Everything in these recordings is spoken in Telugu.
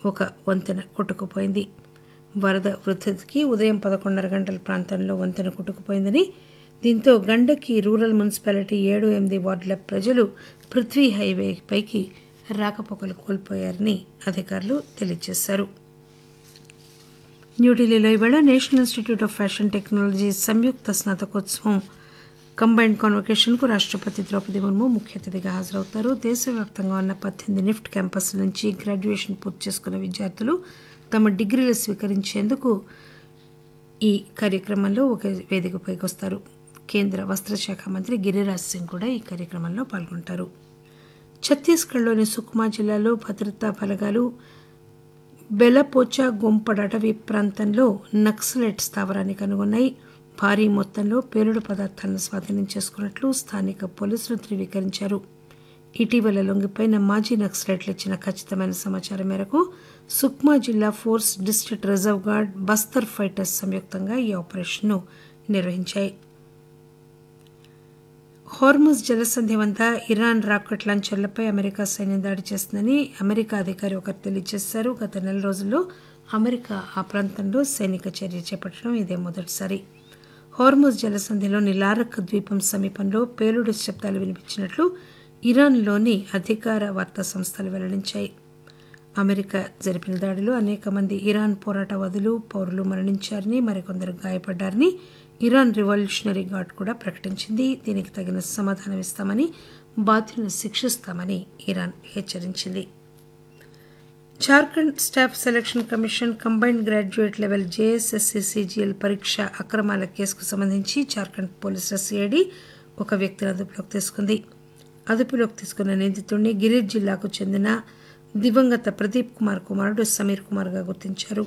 ఒక వంతెన కొట్టుకుపోయింది వరద వృద్ధికి ఉదయం పదకొండున్నర గంటల ప్రాంతంలో వంతెన కొట్టుకుపోయిందని దీంతో గండకి రూరల్ మున్సిపాలిటీ ఏడు ఎనిమిది వార్డుల ప్రజలు పృథ్వీ హైవే పైకి రాకపోకలు కోల్పోయారని అధికారులు తెలియజేశారు న్యూఢిల్లీలో ఇవాళ National Institute of Fashion Technology సంయుక్త స్నాతకోత్సవం కంబైన్డ్ కాన్వకేషన్కు రాష్ట్రపతి ద్రౌపది ముర్ము ముఖ్య అతిథిగా హాజరవుతారు దేశవ్యాప్తంగా ఉన్న పద్దెనిమిది నిఫ్ట్ క్యాంపస్ల నుంచి గ్రాడ్యుయేషన్ పూర్తి చేసుకున్న విద్యార్థులు తమ డిగ్రీలు స్వీకరించేందుకు ఈ కార్యక్రమంలో ఒక వేదికపైకి వస్తారు కేంద్ర వస్త్రశాఖ మంత్రి గిరిరాజ్ సింగ్ కూడా ఈ కార్యక్రమంలో పాల్గొంటారు ఛత్తీస్గఢ్లోని సుక్మా జిల్లాలో భద్రతా బలగాలు బెలపోచా గుంపడ అటవీ ప్రాంతంలో నక్సలైట్ స్థావరాన్ని కనుగొన్నాయి భారీ మొత్తంలో పేలుడు పదార్థాలను స్వాధీనం చేసుకున్నట్లు స్థానిక పోలీసులు ధృవీకరించారు ఇటీవల లొంగిపోయిన మాజీ నక్సలైట్లు ఇచ్చిన ఖచ్చితమైన సమాచారం మేరకు సుక్మా జిల్లా force district reserve guard Bastar fighters సంయుక్తంగా ఈ ఆపరేషన్ను నిర్వహించాయి హార్ముజ్ జలసంధి వద్ద ఇరాన్ రాకెట్ లాంచర్లపై అమెరికా సైన్యం దాడి చేస్తుందని అమెరికా అధికారి ఒకరు తెలియజేశారు గత నెల రోజుల్లో అమెరికా ఆ ప్రాంతంలో సైనిక చర్య చేపట్టడం ఇదే మొదటిసారి హార్ముజ్ జలసంధిలోని లారక్ ద్వీపం సమీపంలో పేలుడు శబ్దాలు వినిపించినట్లు ఇరాన్లోని అధికార వార్తా సంస్థలు వెల్లడించాయి అమెరికా జరిపిన దాడిలో అనేక మంది ఇరాన్ పోరాటవాదులు పౌరులు మరణించారని మరికొందరు గాయపడ్డారని ఇరాన్ రివల్యూషనరీ గార్డ్ కూడా ప్రకటించింది దీనికి తగిన సమాధానం ఇస్తామని బాధ్యులను శిక్షిస్తామని ఇరాన్ హెచ్చరించింది Jharkhand staff selection commission combined graduate level JSSCCGL పరీక్ష అక్రమాల కేసుకు సంబంధించి జార్ఖండ్ పోలీసుల సిఐడి ఒక వ్యక్తిని అదుపులోకి తీసుకుంది అదుపులోకి తీసుకున్న నిందితుడిని గిరిజ్ జిల్లాకు చెందిన దివంగత ప్రదీప్ కుమార్ కుమారుడు సమీర్ కుమార్గా గుర్తించారు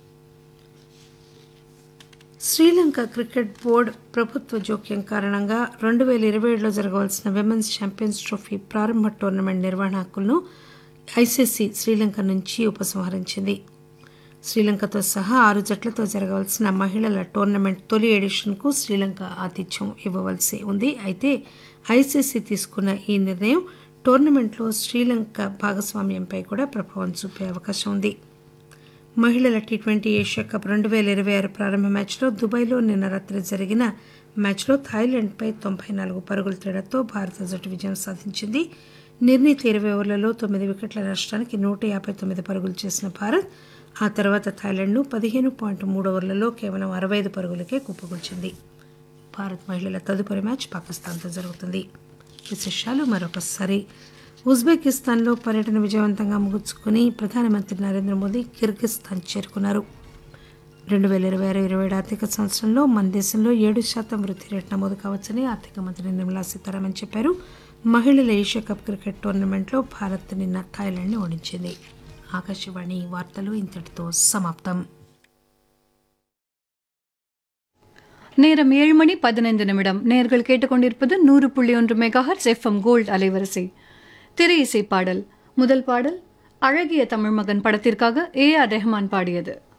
శ్రీలంక క్రికెట్ బోర్డు ప్రభుత్వ జోక్యం కారణంగా రెండు వేల ఇరవై ఏడులో జరగవలసిన విమెన్స్ ఛాంపియన్స్ ట్రోఫీ ప్రారంభ టోర్నమెంట్ నిర్వహణ హక్కులను ఐసీసీ శ్రీలంక నుంచి ఉపసంహరించింది శ్రీలంకతో సహా ఆరు జట్లతో జరగవలసిన మహిళల టోర్నమెంట్ తొలి ఎడిషన్కు శ్రీలంక ఆతిథ్యం ఇవ్వవలసి ఉంది అయితే ఐసీసీ తీసుకున్న ఈ నిర్ణయం టోర్నమెంట్లో శ్రీలంక భాగస్వామ్యంపై కూడా ప్రభావం చూపే అవకాశం ఉంది మహిళల టీ ట్వంటీ ఏషియా కప్ రెండు వేల ఇరవై ఆరు ప్రారంభ మ్యాచ్లో దుబాయ్లో నిన్న రాత్రి జరిగిన మ్యాచ్లో థాయిలాండ్పై తొంభై నాలుగు పరుగుల తేడాతో భారత జట్టు విజయం సాధించింది నిర్ణీత ఇరవై ఓవర్లలో తొమ్మిది వికెట్ల నష్టానికి నూట యాభై తొమ్మిది పరుగులు చేసిన భారత్ ఆ తర్వాత థాయిలాండ్ను పదిహేను పాయింట్ మూడు ఓవర్లలో కేవలం అరవై ఐదు పరుగులకే కుప్పగొల్చింది భారత్ మహిళల తదుపరి మ్యాచ్ పాకిస్తాన్తో జరుగుతుంది విశేషాలు మరొకసారి ఉజ్బెకిస్తాన్లో పర్యటన విజయవంతంగా ముగించుకుని ప్రధానమంత్రి నరేంద్ర మోదీ కిర్గిస్థాన్ చేరుకున్నారు రెండు వేల ఇరవై ఆరు ఇరవై ఏడు ఆర్థిక సంవత్సరంలో మన దేశంలో ఏడు శాతం వృద్ధి రేటు నమోదు కావచ్చని ఆర్థిక మంత్రి నిర్మలా సీతారామన్ చెప్పారు మహిళల ఏషియా కప్ క్రికెట్ టోర్నమెంట్లో భారత్ నిన్న థాయిలాండ్ని ఓడించింది ఆకాశవాణి వార్తలు ఇంతటితో సమాప్తం நேரம் ஏழு மணி பதினைந்து நிமிடம் நேர்கள் கேட்டுக்கொண்டிருப்பது நூறு புள்ளி ஒன்று மெகாஹர்ட்ஸ் எஃப்எம் கோல்ட் அலைவரிசை திரை இசை பாடல் முதல் பாடல் அழகிய தமிழ் மகன் படத்திற்காக ஏ ஆர் ரெஹ்மான் பாடியது